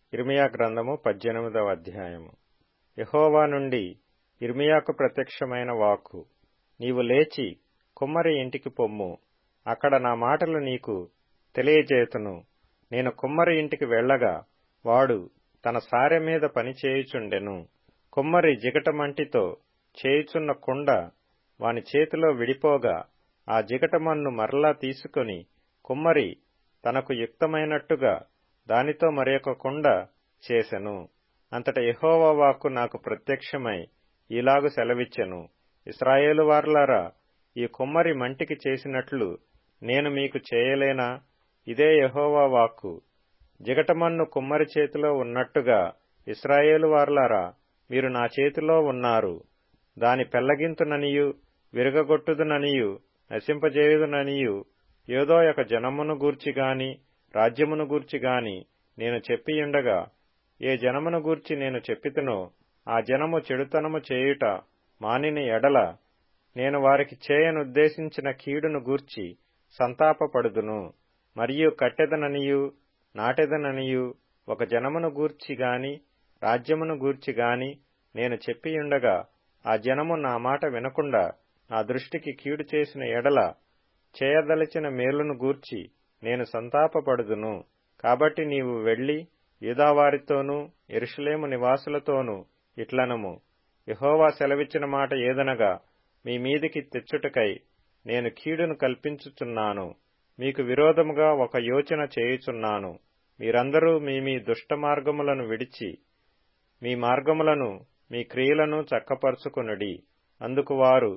ఇర్మియా గ్రంథము పద్దెనిమిదవ అధ్యాయము యహోవా నుండి ఇర్మియాకు ప్రత్యక్షమైన వాక్కు నీవు లేచి కుమ్మరి ఇంటికి పొమ్ము అక్కడ నా మాటలు నీకు తెలియజేతును నేను కుమ్మరి ఇంటికి వెళ్ళగా వాడు తన సారె మీద పని చేయుచుండెను కుమ్మరి జిగటమంటితో చేయుచున్న కుండ వాని చేతిలో విడిపోగా ఆ జిగటమన్ను మరలా తీసుకొని కుమ్మరి తనకు యుక్తమైనట్టుగా దానితో మరొక కుండ చేసెను అంతట యహోవా వాక్కు నాకు ప్రత్యక్షమై ఈలాగు సెలవిచ్చెను ఇస్రాయేలు వార్లారా ఈ కుమ్మరి మంటికి చేసినట్లు నేను మీకు చేయలేనా ఇదే యహోవా వాక్కు జిగటమన్ను కుమ్మరి చేతిలో ఉన్నట్టుగా ఇస్రాయేలు వార్లారా మీరు నా చేతిలో ఉన్నారు దాని పెళ్లగింతుననియు విరగగొట్టుదుననియు నశింపజేయుదుననియు ఏదో ఒక జనమును గూర్చి గాని రాజ్యమును గూర్చి గాని నేను చెప్పియుండగా ఏ జనమును గూర్చి నేను చెప్పితునో ఆ జనము చెడుతనము చేయుట మానిన ఎడల నేను వారికి చేయనుద్దేశించిన కీడును గూర్చి సంతాపపడుదును మరియు కట్టెదననియు నాటెదననియు ఒక జనమును గూర్చి గాని రాజ్యమును గూర్చి గాని నేను చెప్పియుండగా ఆ జనము నా మాట వినకుండా నా దృష్టికి కీడు చేసిన ఎడల చేయదలచిన మేలును గూర్చి నేను సంతాపపడుదును కాబట్టి నీవు వెళ్లి యూదావారితోనూ ఎరుషులేము నివాసులతోనూ ఇట్లనము యహోవా సెలవిచ్చిన మాట ఏదనగా మీ మీదికి తెచ్చుటకై నేను కీడును కల్పించుచున్నాను మీకు విరోధముగా ఒక యోచన చేయుచున్నాను మీరందరూ మీ మీ దుష్ట మార్గములను విడిచి మీ మార్గములను మీ క్రియలను చక్కపరుచుకునుడి అందుకు వారు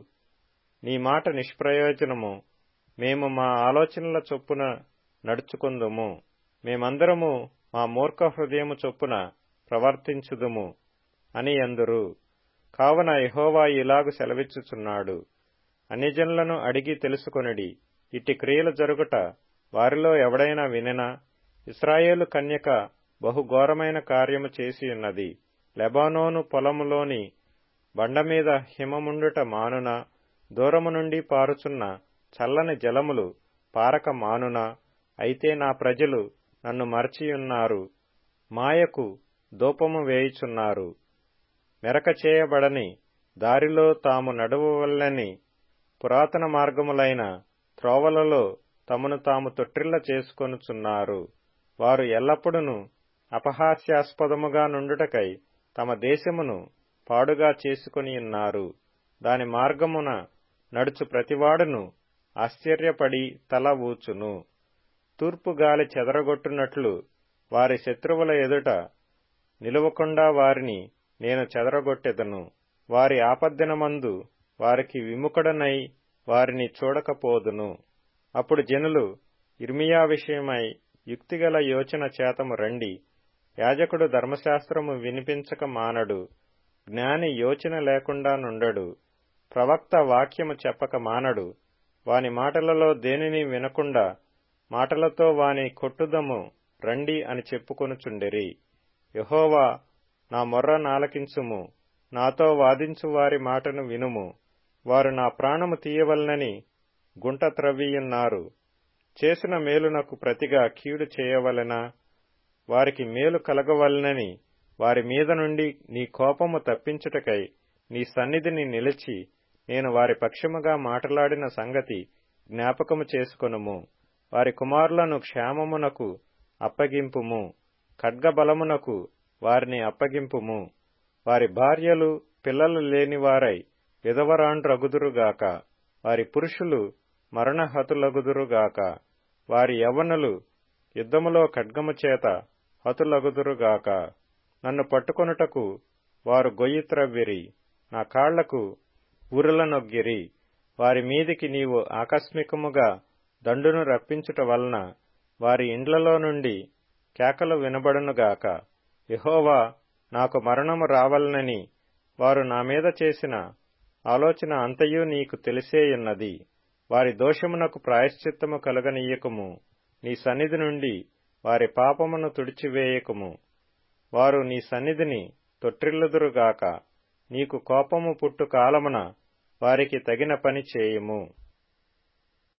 నీ మాట నిష్ప్రయోజనము మేము మా ఆలోచనల చొప్పున నడుచుకుందుము మేమందరము మా మూర్ఖ హృదయము చొప్పున ప్రవర్తించుదుము అని అందురు కావున యహోవా ఇలాగు సెలవిచ్చుచున్నాడు అన్యజనులను అడిగి తెలుసుకొనిడి ఇట్టి క్రియలు జరుగుట వారిలో ఎవడైనా వినెనా ఇస్రాయేలు కన్యక బహుఘోరమైన కార్యము చేసియున్నది లెబానోను పొలములోని బండమీద హిమముండుట మానున దూరము నుండి పారుచున్న చల్లని జలములు పారక మానున అయితే నా ప్రజలు నన్ను మరచియున్నారు మాయకు దూపము వేయుచున్నారు మెరక చేయబడని దారిలో తాము నడువవల్లని పురాతన మార్గములైన త్రోవలలో తమను తాము తొట్టిల్ల చేసుకొనుచున్నారు వారు ఎల్లప్పుడూ అపహాస్యాస్పదముగా నుండుటకై తమ దేశమును పాడుగా చేసుకుని ఉన్నారు దాని మార్గమున నడుచు ప్రతివాడును ఆశ్చర్యపడి తల ఊచును తూర్పు గాలి చెదరగొట్టునట్లు వారి శత్రువుల ఎదుట నిలువకుండా వారిని నేను చెదరగొట్టెదను వారి ఆపద్దినమందు వారికి విముఖుడనై వారిని చూడకపోదును అప్పుడు జనులు ఇర్మియా విషయమై యుక్తిగల యోచన చేతము రండి యాజకుడు ధర్మశాస్త్రము వినిపించక మానడు జ్ఞాని యోచన లేకుండా నుండడు ప్రవక్త వాక్యము చెప్పక మానడు వాని మాటలలో దేనిని వినకుండా మాటలతో వాని కొట్టుదము రండి అని చెప్పుకొనుచుండిరి యహోవా నా మొర్ర నాలకించుము నాతో వాదించు వారి మాటను వినుము వారు నా ప్రాణము తీయవలనని గుంట త్రవ్వియున్నారు చేసిన మేలునకు ప్రతిగా కీడు చేయవలెనా వారికి మేలు కలగవలనని వారి మీద నుండి నీ కోపము తప్పించుటకై నీ సన్నిధిని నిలిచి నేను వారి పక్షముగా మాట్లాడిన సంగతి జ్ఞాపకము చేసుకొనుము వారి కుమారులను క్షేమమునకు అప్పగింపుము ఖడ్గబలమునకు వారిని అప్పగింపుము వారి భార్యలు పిల్లలు లేనివారై విధవరాండ్రగుదురుగాక వారి పురుషులు మరణహతులగుదురుగాక వారి యవ్వనులు యుద్ధములో ఖడ్గము చేత హతులగుదురుగాక నన్ను పట్టుకొనుటకు వారు గొయ్యి త్రవ్విరి నా కాళ్లకు ఊరలనొగ్గిరి వారి మీదికి నీవు ఆకస్మికముగా దండును రప్పించుట వలన వారి ఇండ్లలో నుండి కేకలు వినబడునుగాక యహోవా నాకు మరణము రావలనని వారు నా మీద చేసిన ఆలోచన అంతయు నీకు తెలిసేయున్నది వారి దోషమునకు ప్రాయశ్చిత్తము కలగనీయకము నీ సన్నిధి నుండి వారి పాపమును తుడిచివేయకము వారు నీ సన్నిధిని తొట్టిల్లుదురుగాక నీకు కోపము పుట్టు కాలమున వారికి తగిన పని చేయుము